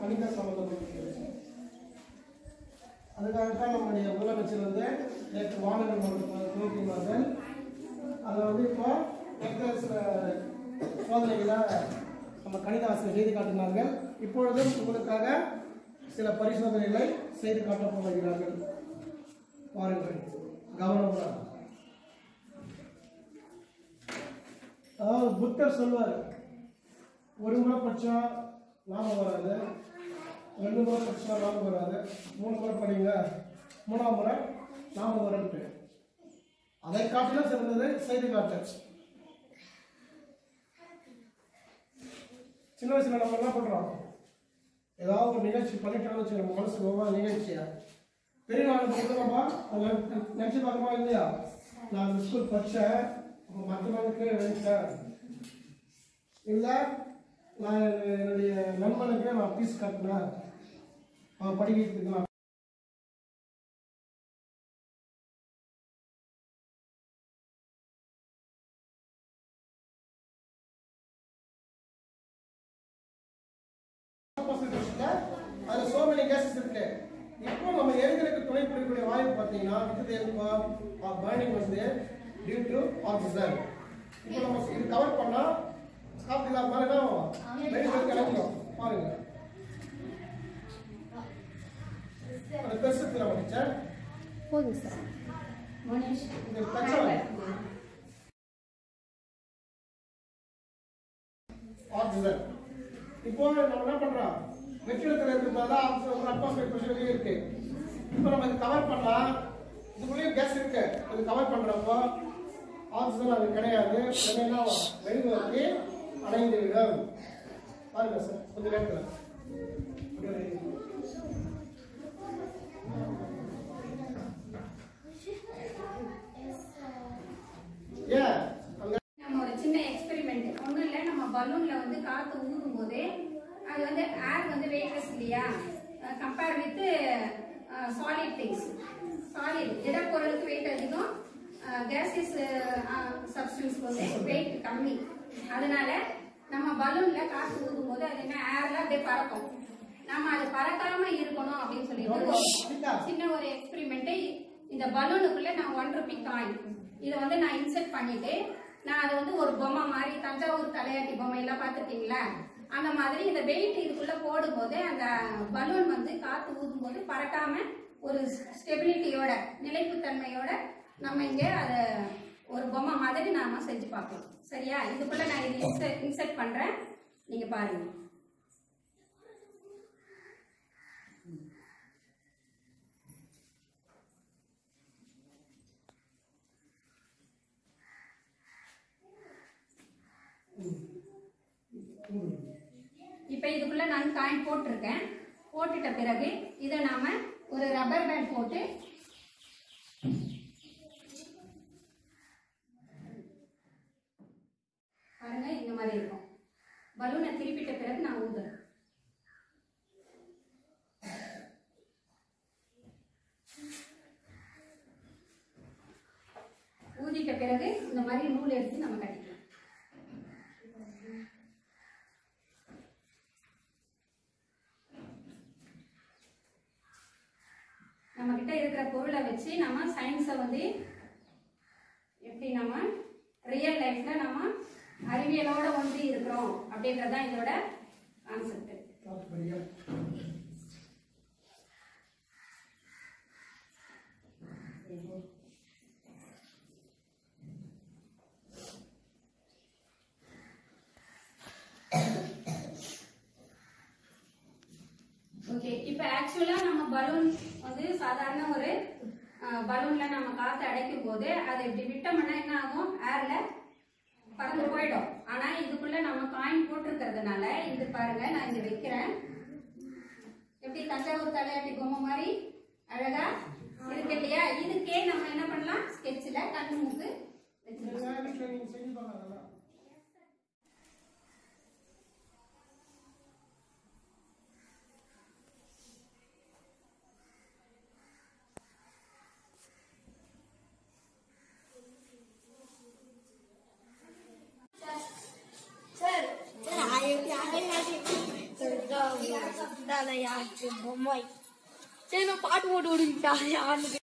கணித சம்பந்தப்பட்டது அதுக்காகத்தான் நம்முடைய முதலமைச்சர் வந்து நேற்று வானொலி மண்டலத்தில் துவக்கினார்கள் அதில் வந்து இப்போ நேற்று சில சோதனைகளை நம்ம கணித ஆசிரியர் செய்து காட்டினார்கள் இப்பொழுதும் உங்களுக்காக சில பரிசோதனைகளை செய்து காட்டப் போகிறார்கள் பாருங்கள் கவனமாக அதாவது புத்தர் சொல்வார் ஒரு முறை படிச்சா லாபம் வராது ரெண்டு முறை படிச்சா லாபம் வராது மூணு முறை படிங்க மூணாம் முறை லாபம் வரும்ட்டு அதை காட்டிலும் சிறந்தது செய்தி காட்டு சின்ன வயசுல நம்ம என்ன பண்றோம் ஏதாவது ஒரு நிகழ்ச்சி பண்ணிட்டோம்னு வச்சுக்கோங்க நம்ம மனசுக்கு ஒவ்வொரு நிகழ்ச்சியா பெரிய நாள் போது நம்ம அதை நினைச்சு பார்க்கமா இல்லையா நான் இந்த ஸ்கூல் படித்தேன் அப்போ மற்றவனுக்கு நினைச்சேன் இல்லை நான் என்னுடைய நண்பனுக்கு நான் ஃபீஸ் கட்டினேன் அவன் படிக்கிறதுக்கு நான் அதுல so many gases இருக்கு இப்போ நம்ம எரிதலுக்கு துணை புரியக்கூடிய வாயு பார்த்தீங்கன்னா இது எதுப்பா பர்னிங் வந்து டியூ டு ஆக்சிஜன் இப்போ நம்ம இது கவர் பண்ணா காத்து இல்லாத மாதிரி என்ன ஆகும் வெளியில் கிளம்பிடும் பாருங்க அந்த பெருசு நம்ம டீச்சர் போதும் சார் மனிஷ் இந்த பிரச்சனை ஆக்சிஜன் இப்போ நம்ம என்ன பண்றோம் வெற்றிடத்தில் இருக்கிறதால ஆக்சிஜன் ஒரு அட்மாஸ்பியர் ப்ரெஷர் இருக்கு இப்போ நம்ம இது கவர் பண்ணா இதுக்குள்ளேயும் கேஸ் இருக்கு இது கவர் பண்றப்போ ஆக்சிஜன் அது கிடையாது என்னன்னா வெளிநோக்கி அடைந்து விடும் பாருங்க சார் கொஞ்சம் நேரத்தில் ஏன் அங்க நம்ம ஒரு சின்ன எக்ஸ்பெரிமெண்ட் ஒன்றும் இல்லை நம்ம பலூன்ல வந்து காற்று ஊதும் போது அது வந்து ஏர் வந்து வெயிட்லெஸ் இல்லையா compare with solid things solid திடப்பொருளுக்கு வெயிட் அதிகம் கேசியஸ் சப்ஸ்டன்ஸ்க்கு வந்து வெயிட் கம்மி அதனால நம்ம பலூன்ல காற்று ஊதும் போது அது என்ன ஏர்ல அப்படியே பறக்கும் நம்ம அது பறக்காம இருக்கணும் அப்படின்னு சொல்லிட்டு ஒரு சின்ன ஒரு எக்ஸ்பெரிமெண்ட் இந்த பலூனுக்குள்ள நான் ஒன் ருபி காயின் இதை வந்து நான் இன்செர்ட் பண்ணிட்டு நான் அதை வந்து ஒரு பொம்மை மாதிரி தஞ்சாவூர் தலையாட்டி பொம்மை எல்லாம் பார்த்துருக்கீங்களா அந்த மாதிரி இந்த வெயிட் இதுக்குள்ள போடும்போது அந்த பலூன் வந்து காத்து ஊதும் போது பறக்காம ஒரு ஸ்டெபிலிட்டியோட நிலைப்புத்தன்மையோட நம்ம இங்க அதை ஒரு பொம்மை மாதிரி நாம செஞ்சு பார்க்கலாம் சரியா இதுக்குள்ள நான் இது இன்செர்ட் இன்செர்ட் பண்றேன் நீங்க பாருங்க இப்போ இதுக்குள்ள நான் காயின் போட்டிருக்கேன் போட்டுட்ட பிறகு இதை நாம ஒரு ரப்பர் பேண்ட் போட்டு பாருங்க இந்த மாதிரி இருக்கும் பலூனை திருப்பிட்ட பிறகு நான் ஊதுறேன் ஊதிட்ட பிறகு இந்த மாதிரி நூல் எடுத்து நம்ம கட்டிக்கலாம் நம்ம கிட்ட இருக்கிற பொருளை வச்சு நம்ம சயின்ஸை வந்து எப்படி நம்ம ரியல் லைஃப்ல நம்ம அறிவியலோட ஒன்றி இருக்கிறோம் அப்படின்றதுதான் இதோட கான்செப்ட் காத்து படியா ஓகே இப்போ ஆக்சுவலா நம்ம பலூன் வந்து சாதாரண ஒரு பலூன்ல நம்ம காத்து அடைக்கும் போது அதை இப்படி விட்டோம்னா என்ன ஆகும் ஏர்ல பறந்து போயிடும் ஆனா இதுக்குள்ள நம்ம காயின் போட்டிருக்கிறதுனால இது பாருங்க நான் இங்க வைக்கிறேன் எப்படி தஞ்சாவூர் தலையாட்டி பொம்மை மாதிரி அழகா இருக்கு இல்லையா இதுக்கே நம்ம என்ன பண்ணலாம் ஸ்கெட்சில் கண்ணு மூக்கு வச்சிருக்கோம் வீட்டில் நீங்கள் செஞ்சு பார்க்கலாம் அதெல்லாம். சார் சார் ஆயிரத்தி ஆயிரத்தி தலையாட்டு பொம்மை சரி நான் பாட்டு போட்டு விடுங்க யாருக்கு